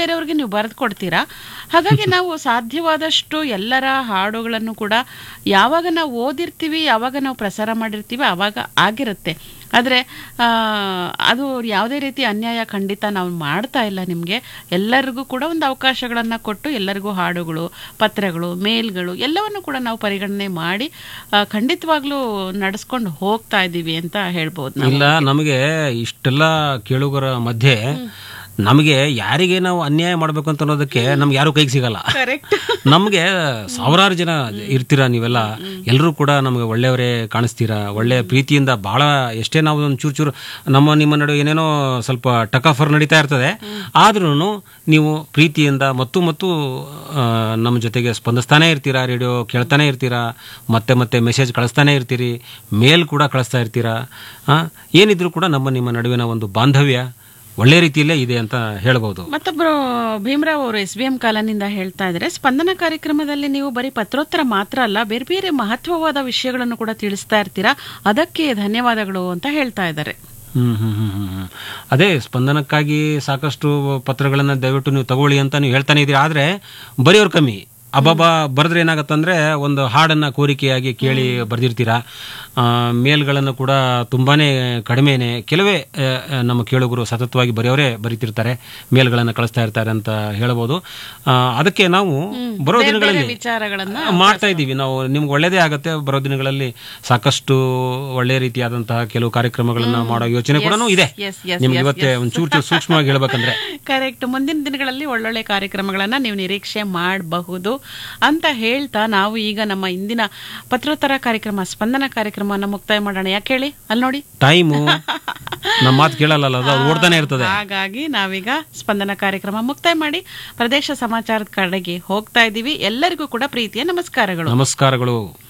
ಬೇರೆಯವ್ರಿಗೆ ನೀವು ಬರೆದು ಕೊಡ್ತೀರಾ ಹಾಗಾಗಿ ನಾವು ಸಾಧ್ಯವಾದಷ್ಟು ಎಲ್ಲರ ಹಾಡುಗಳನ್ನು ಕೂಡ ಯಾವಾಗ ನಾವು ಓದಿರ್ತೀವಿ ಯಾವಾಗ ನಾವು ಪ್ರಸಾರ ಮಾಡಿರ್ತೀವಿ ಆವಾಗ ಆಗಿರುತ್ತೆ ಆದರೆ ಅದು ಯಾವುದೇ ರೀತಿ ಅನ್ಯಾಯ ಖಂಡಿತ ನಾವು ಮಾಡ್ತಾ ಇಲ್ಲ ನಿಮಗೆ ಎಲ್ಲರಿಗೂ ಕೂಡ ಒಂದು ಅವಕಾಶಗಳನ್ನು ಕೊಟ್ಟು ಎಲ್ಲರಿಗೂ ಹಾಡುಗಳು ಪತ್ರಗಳು ಮೇಲ್ಗಳು ಎಲ್ಲವನ್ನು ಕೂಡ ನಾವು ಪರಿಗಣನೆ ಮಾಡಿ ಆ, ಖಂಡಿತವಾಗ್ಲೂ ನಡೆಸ್ಕೊಂಡು ಹೋಗ್ತಾ ಇದ್ದೀವಿ ಅಂತ ಹೇಳ್ಬೋದು ನಾವು ಇಲ್ಲ ನಮಗೆ ಇಷ್ಟೆಲ್ಲ ಕೇಳುಗರ ಮಧ್ಯೆ ನಮಗೆ ಯಾರಿಗೆ ನಾವು ಅನ್ಯಾಯ ಮಾಡ್ಬೇಕು ಅಂತ ಅನ್ನೋದಕ್ಕೆ ನಮ್ಗೆ ಯಾರು ಕೈಗೆ ಸಿಗಲ್ಲ ಕರೆಕ್ಟ್ ನಮಗೆ ಸಾವಿರಾರು ಜನ ಇರ್ತೀರಾ ನೀವೆಲ್ಲ ಎಲ್ಲರೂ ಕೂಡ ನಮಗೆ ಒಳ್ಳೆಯವರೇ ಕಾಣಿಸ್ತೀರಾ ಒಳ್ಳೆಯ ಪ್ರೀತಿಯಿಂದ ಬಹಳ ಎಷ್ಟೇ ನಾವು ಒಂದು ಚೂರು ಚೂರು ನಮ್ಮ ನಿಮ್ಮ ನಡುವೆ ಏನೇನೋ ಸ್ವಲ್ಪ ಟಕಾಫರ್ ನಡೀತಾ ಇರ್ತದೆ ಆದ್ರೂ ನೀವು ಪ್ರೀತಿಯಿಂದ ಮತ್ತು ಮತ್ತು ಆ, ನಮ್ಮ ಜೊತೆಗೆ ಸ್ಪಂದಿಸ್ತಾನೆ ಇರ್ತೀರಾ ರೇಡಿಯೋ ಕೇಳ್ತಾನೆ ಇರ್ತೀರಾ ಮತ್ತೆ ಮತ್ತೆ ಮೆಸೇಜ್ ಕಳಿಸ್ತಾನೆ ಇರ್ತೀರಿ ಮೇಲ್ ಕೂಡ ಕಳಿಸ್ತಾ ಇರ್ತೀರಾ ಆ, ಏನಿದ್ರು ಕೂಡ ನಮ್ಮ ನಿಮ್ಮ ನಡುವಿನ ಒಂದು ಬಾಂಧವ್ಯ ಒಳ್ಳೆ ರೀತಿಯಲ್ಲೇ ಇದೆ ಅಂತ ಹೇಳ್ಬೋದು ಮತ್ತೊಬ್ರು ಭೀಮರಾವ್ ಅವರು ಎಸ್ ಬಿ ಎಂ ಕಾಲನಿಂದ ಹೇಳ್ತಾ ಇದ್ದಾರೆ ಸ್ಪಂದನ ಕಾರ್ಯಕ್ರಮದಲ್ಲಿ ನೀವು ಬರೀ ಪತ್ರೋತ್ತರ ಮಾತ್ರ ಅಲ್ಲ ಬೇರೆ ಬೇರೆ ಮಹತ್ವವಾದ ವಿಷಯಗಳನ್ನು ಕೂಡ ತಿಳಿಸ್ತಾ ಇರ್ತೀರಾ ಅದಕ್ಕೆ ಧನ್ಯವಾದಗಳು ಅಂತ ಹೇಳ್ತಾ ಇದ್ದಾರೆ ಹ್ಮ್ ಹ್ಮ್ ಹ್ಮ್ ಹ್ಮ್ ಹ್ಮ್. ಅದೇ ಸ್ಪಂದನಕ್ಕಾಗಿ ಸಾಕಷ್ಟು ಪತ್ರಗಳನ್ನ ದಯವಿಟ್ಟು ನೀವು ತಗೊಳ್ಳಿ ಅಂತ ನೀವು ಹೇಳ್ತಾನೆ ಇದ್ದೀರಿ ಆದ್ರೆ ಬರೆಯೋರು ಕಮ್ಮಿ ಅಬ್ಬಬ್ಬ ಬರೆದ್ರೆ ಏನಾಗತ್ತಂದ್ರೆ ಒಂದು ಹಾಡನ್ನ ಕೋರಿಕೆಯಾಗಿ ಕೇಳಿ ಬರೆದಿರ್ತೀರಾ ಮೇಲ್ಗಳನ್ನು ಕೂಡ ತುಂಬಾನೇ ಕಡಿಮೆನೆ ಕೆಲವೇ ಆ, ಆ, ನಮ್ಮ ಕೇಳುಗರು ಸತತವಾಗಿ ಬರೆಯೋರೇ ಬರೀತಿರ್ತಾರೆ ಮೇಲ್ಗಳನ್ನು ಕಳಿಸ್ತಾ ಇರ್ತಾರೆ ಅಂತ ಹೇಳ್ಬೋದು ಆ, ಅದಕ್ಕೆ ನಾವು ಬರೋ ಬೇರೆ ಬೇರೆ ದಿನಗಳಲ್ಲಿ ವಿಚಾರಗಳನ್ನ ಮಾಡ್ತಾ ಇದ್ದೀವಿ ನಾವು ನಿಮ್ಗೆ ಒಳ್ಳೇದೇ ಆಗತ್ತೆ ಬರೋ ದಿನಗಳಲ್ಲಿ ಸಾಕಷ್ಟು ಒಳ್ಳೆ ರೀತಿಯಾದಂತಹ ಕೆಲವು ಕಾರ್ಯಕ್ರಮಗಳನ್ನ ಮಾಡೋ ಯೋಚನೆ ಕೂಡ ಇದೆ yes, yes, ನಿಮ್ಗೆ yes, ಇವತ್ತೇ yes. ಒಂದ್ ಚೂರು ಚೂರು ಸೂಕ್ಷ್ಮವಾಗಿ ಹೇಳ್ಬೇಕಂದ್ರೆ ಕರೆಕ್ಟ್ ಮುಂದಿನ ದಿನಗಳಲ್ಲಿ ಒಳ್ಳೊಳ್ಳೆ ಕಾರ್ಯಕ್ರಮಗಳನ್ನ ನೀವು ನಿರೀಕ್ಷೆ ಮಾಡಬಹುದು ಅಂತ ಹೇಳ್ತಾ ನಾವು ಈಗ ನಮ್ಮ ಇಂದಿನ ಪತ್ರೋತ್ತರ ಕಾರ್ಯಕ್ರಮ ಸ್ಪಂದನ ಕಾರ್ಯಕ್ರಮವನ್ನು ಮುಕ್ತಾಯ ಮಾಡೋಣ ಯಾಕೆ ಹೇಳಿ ಅಲ್ಲಿ ನೋಡಿ ಟೈಮು ನಮ್ಮ ಮಾತು ಕೇಳಲ್ಲ ಅದು ಅದು ಓಡ್ತಾನೆ ಇರ್ತದೆ ಹಾಗಾಗಿ ನಾವೀಗ ಸ್ಪಂದನ ಕಾರ್ಯಕ್ರಮ ಮುಕ್ತಾಯ ಮಾಡಿ ಪ್ರದೇಶ ಸಮಾಚಾರದ ಕಡೆಗೆ ಹೋಗ್ತಾ ಇದ್ದೀವಿ ಎಲ್ಲರಿಗೂ ಕೂಡ ಪ್ರೀತಿಯ ನಮಸ್ಕಾರಗಳು ನಮಸ್ಕಾರಗಳು